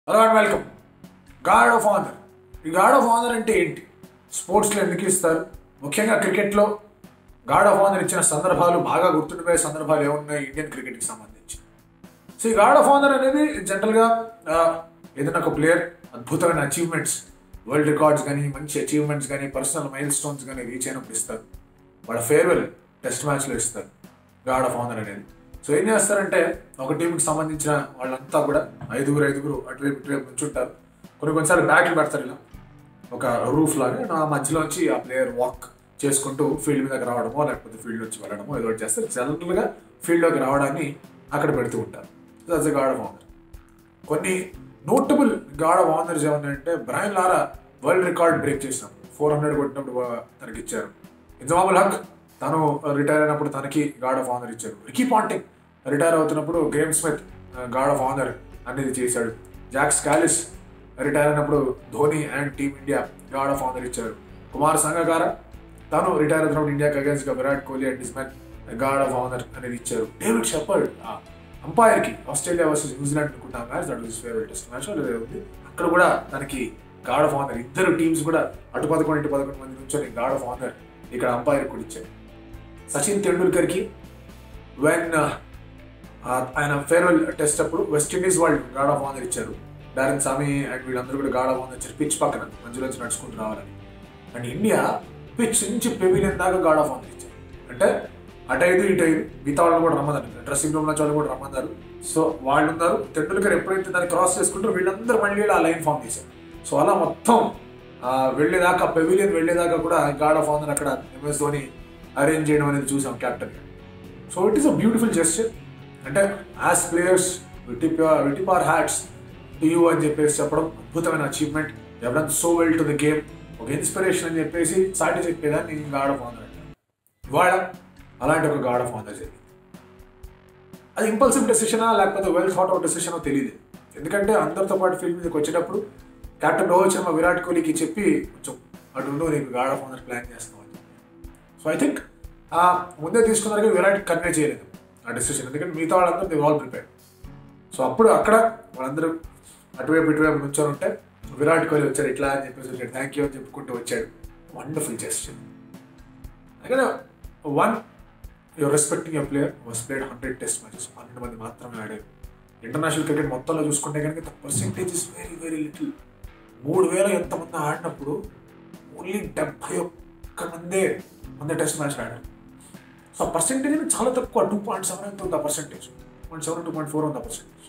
hello and welcome guard of honour ఈ guard of honour అంటే ఏంటి స్పోర్ట్స్లో ఎందుకు ఇస్తారు ముఖ్యంగా క్రికెట్లో గార్డ్ ఆఫ్ ఆనర్ ఇచ్చిన సందర్భాలు బాగా గుర్తుండిపోయే సందర్భాలు ఏమున్నాయి ఇండియన్ క్రికెట్కి సంబంధించి సో ఈ గార్డ్ ఆఫ్ ఆనర్ అనేది జనరల్గా ఆ, ఏదైనా ఒక ప్లేయర్ అద్భుతమైన అచీవ్మెంట్స్ వరల్డ్ రికార్డ్స్ కానీ మంచి అచీవ్మెంట్స్ కానీ పర్సనల్ మైల్ స్టోన్స్ కానీ రీచ్ అయినప్పుడు ఇస్తారు వాళ్ళ ఫేర్వెల్ టెస్ట్ మ్యాచ్లో ఇస్తారు గార్డ్ ఆఫ్ ఆనర్ అనేది సో ఏం చేస్తారంటే ఒక టీంకి సంబంధించిన వాళ్ళంతా కూడా ఐదుగురు ఐదుగురు అటువైపు ఇటువైపు నుంచుంటారు కొన్ని కొన్నిసార్లు బ్యాట్లు పెడతారు ఇలా ఒక రూఫ్ లాగా నా మధ్యలోంచి ఆ ప్లేయర్ వాక్ చేసుకుంటూ ఫీల్డ్ మీదకి రావడమో లేకపోతే ఫీల్డ్ నుంచి వెళ్ళడమో ఏదో ఒకటి చేస్తారు జనరల్గా ఫీల్డ్లోకి రావడాన్ని అక్కడ పెడుతూ ఉంటారు దట్స్ గాడ్ ఆఫ్ ఆనర్ కొన్ని నోటబుల్ గాడ్ ఆఫ్ ఆనర్స్ ఏమన్నాయంటే Brian Lara world record break చేసినప్పుడు ఫోర్ హండ్రెడ్ కొట్టినప్పుడు వా- తనకి ఇచ్చారు ఇంజమాముల్ హక్ తను రిటైర్ అయినప్పుడు తనకి గాడ్ ఆఫ్ ఆనర్ ఇచ్చారు రికీ పాంటింగ్ రిటైర్ అవుతున్నప్పుడు Graeme Smith God of honour అనేది చేశాడు జాక్ స్కాలిస్ రిటైర్ అయినప్పుడు Dhoni and team India God of honour ఇచ్చారు కుమార్ సంగకార తాను రిటైర్ అవుతున్నప్పుడు ఇండియాకి అగేన్స్ గా Virat Kohli and డిస్మెన్ God of honour అనేది ఇచ్చారు డేవిడ్ షెపర్డ్ అంపైర్ కి ఆస్ట్రేలియా వర్సెస్ న్యూజిలాండ్ అనుకుంటాం match that is favourite test match లేదా ఉంది అక్కడ కూడా తనకి గాడ్ ఆఫ్ ఆనర్ ఇద్దరు టీమ్స్ కూడా అటు పదకొండు ఇటు పదకొండు మంది నుంచొని గాడ్ ఆఫ్ ఆనర్ ఇక్కడ అంపైర్ కూడా ఇచ్చారు సచిన్ తెండూల్కర్ కి వెన్ ఆయన ఫేర్వెల్ టెస్ట్ అప్పుడు వెస్టిండీస్ వాళ్ళు గాడ్ ఆఫ్ ఆనర్ ఇచ్చారు డారెన్ సామి అండ్ వీళ్ళందరూ కూడా గాడ్ ఆఫ్ ఆనర్ ఇచ్చారు పిచ్ పక్కన మధ్యలో నుంచి నడుచుకుంటూ రావాలని అండ్ ఇండియా పిచ్ నుంచి పెవిలియన్ దాకా గాడ్ ఆఫ్ ఆనర్ ఇచ్చారు అంటే అటు ఐదు ఇటు ఐదు మిగతా వాళ్ళని కూడా రమ్మన్నారు డ్రెస్సింగ్ రూమ్ నుంచి వాళ్ళు కూడా రమ్మన్నారు సో వాళ్ళు ఉన్నారు తెండూల్కర్ ఎప్పుడైతే దాన్ని క్రాస్ చేసుకుంటారో వీళ్ళందరూ మళ్ళీ ఆ లైన్ ఫామ్ చేశారు సో అలా మొత్తం ఆ, వెళ్ళేదాకా పెవిలియన్ వెళ్ళేదాకా కూడా గాడ్ ఆఫ్ ఆనర్ అక్కడ ఎంఎస్ ధోని అరేంజ్ చేయడం అనేది చూసాం captain so it is a beautiful gesture అంటే as players we tip we tip our hats to you అని చెప్పేసి చెప్పడం అద్భుతమైన అచీవ్మెంట్ ఎవరన్ so well to the game ఒక ఇన్స్పిరేషన్ అని చెప్పేసి సాటి చెప్పేదాన్ని గాడ్ ఆఫ్ ఆనర్ అంటారు ఇవాళ అలాంటి ఒక గాడ్ ఆఫ్ ఆనర్ జరిగింది అది ఇంపల్సివ్ డెసిషనా లేకపోతే వెల్ థాట్ అవుట్ డెసిషనో తెలియదు ఎందుకంటే అందరితో పాటు ఫీల్డ్ మీదకి వచ్చేటప్పుడు కెప్టెన్ రోహిత్ శర్మ విరాట్ కోహ్లీకి చెప్పి కొంచెం అటు ఉండు నీకు గాడ్ ఆఫ్ ఆనర్ ప్లాన్ చేస్తున్నావు అని చెప్పి సో ఐ థింక్ ఆ ముందే తీసుకున్నారు కానీ విరాట్ కన్వే చేయలేదు ఆ డెసిషన్ ఎందుకంటే మిగతా వాళ్ళందరూ దే ఆల్ ప్రిపేర్ సో అప్పుడు అక్కడ వాళ్ళందరూ అటువైపు ఇటువైపు నుంచొని ఉంటే విరాట్ కోహ్లీ వచ్చాడు ఇట్లా అని చెప్పేసి వచ్చాడు థ్యాంక్ యూ అని చెప్పుకుంటూ వచ్చాడు వండర్ఫుల్ జెస్చర్ అందుకనే one your respecting your player was played hundred test matches పన్నెండు మంది మాత్రమే ఆడారు ఇంటర్నేషనల్ క్రికెట్ మొత్తంలో చూసుకుంటే కనుక the percentage is very very little మూడు వేల ఎంతమంది ఆడినప్పుడు ఓన్లీ డెబ్బై ఒక్క మందే వంద టెస్ట్ మ్యాచ్ ఆడారు సో ఆ పర్సెంటేజ్ అనేది చాలా తక్కువ టూ పాయింట్ సెవెన్ ఎంత ఉంది ఆ percentage point seven two point four ఉంది ఆ పర్సెంటేజ్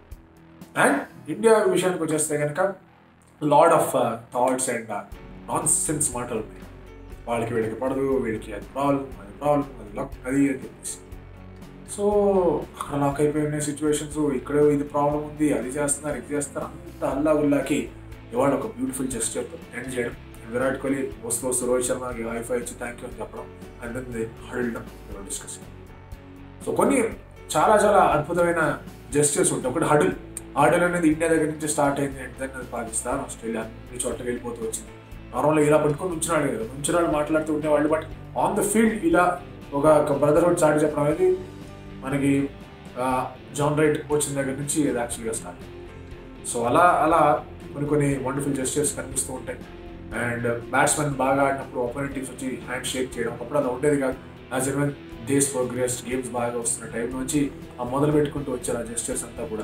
అండ్ ఇండియా విషయానికి వచ్చేస్తే కనుక lord of thoughts and nonsense మాటలు ఉన్నాయి వాళ్ళకి వీళ్ళకి పడదు వీళ్ళకి అది ప్రాబ్లం అది ప్రాబ్లం అది లక్ అది అని చెప్పేసి సో అక్కడ లాక్ అయిపోయిన సిచ్యువేషన్స్ ఇక్కడ ఇది ప్రాబ్లం ఉంది అది చేస్తున్నారు ఇది చేస్తారు అంత అల్లా గుల్లాకి ఇవాళ ఒక బ్యూటిఫుల్ జెస్చర్తో ఎండ్ చేయడం విరాట్ కోహ్లీ వస్తూ వస్తూ రోహిత్ శర్మకి హైఫై ఇచ్చి థ్యాంక్ యూ అని చెప్పడం and then they held discussing so కొన్ని చాలా చాలా అద్భుతమైన జెస్చర్స్ ఉంటాయి ఒకటి హడిల్ హడిల్ అనేది ఇండియా దగ్గర నుంచి స్టార్ట్ అయింది అండ్ దెన్ అది పాకిస్తాన్ ఆస్ట్రేలియా అన్ని చోట్లకి వెళ్ళిపోతూ వచ్చింది నార్మల్గా ఇలా పట్టుకొని ఉంచినాడు కదా ఉంచినాడు మాట్లాడుతూ ఉండేవాళ్ళు బట్ ఆన్ ద ఫీల్డ్ ఇలా ఒక బ్రదర్హుడ్ స్టార్ట్ చెప్పడం అనేది మనకి ఆ, జాన్ రైట్ వచ్చిన దగ్గర నుంచి ఇది యాక్చువల్గా స్టార్ట్ సో అలా అలా కొన్ని కొన్ని వండర్ఫుల్ జెస్చర్స్ కనిపిస్తూ ఉంటాయి అండ్ బ్యాట్స్మెన్ బాగా ఆడినప్పుడు ఆపోనెంట్ టీమ్స్ వచ్చి హ్యాండ్ షేక్ చేయడం అప్పుడు అలా ఉండేది కాదు యాజ్ ఎన్ దేశ్ ప్రోగ్రెస్ గేమ్స్ బాగా వస్తున్న టైం నుంచి ఆ మొదలు పెట్టుకుంటూ వచ్చారు ఆ జెస్చర్స్ అంతా కూడా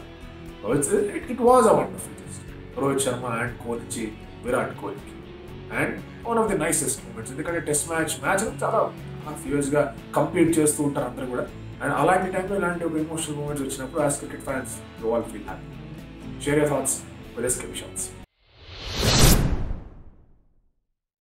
it was a wonderful gesture Rohit Sharma and co నుంచి విరాట్ కోహ్లీకి and one of the nicest moments ఎందుకంటే టెస్ట్ మ్యాచ్ మ్యాచ్ చాలా హాఫ్ ఇయర్స్గా కంప్లీట్ చేస్తూ ఉంటారు అందరూ కూడా అండ్ అలాంటి టైంలో ఇలాంటి ఒక ఎమోషనల్ మూమెంట్స్ వచ్చినప్పుడు as cricket fans you all feel happy share your thoughts will escape shots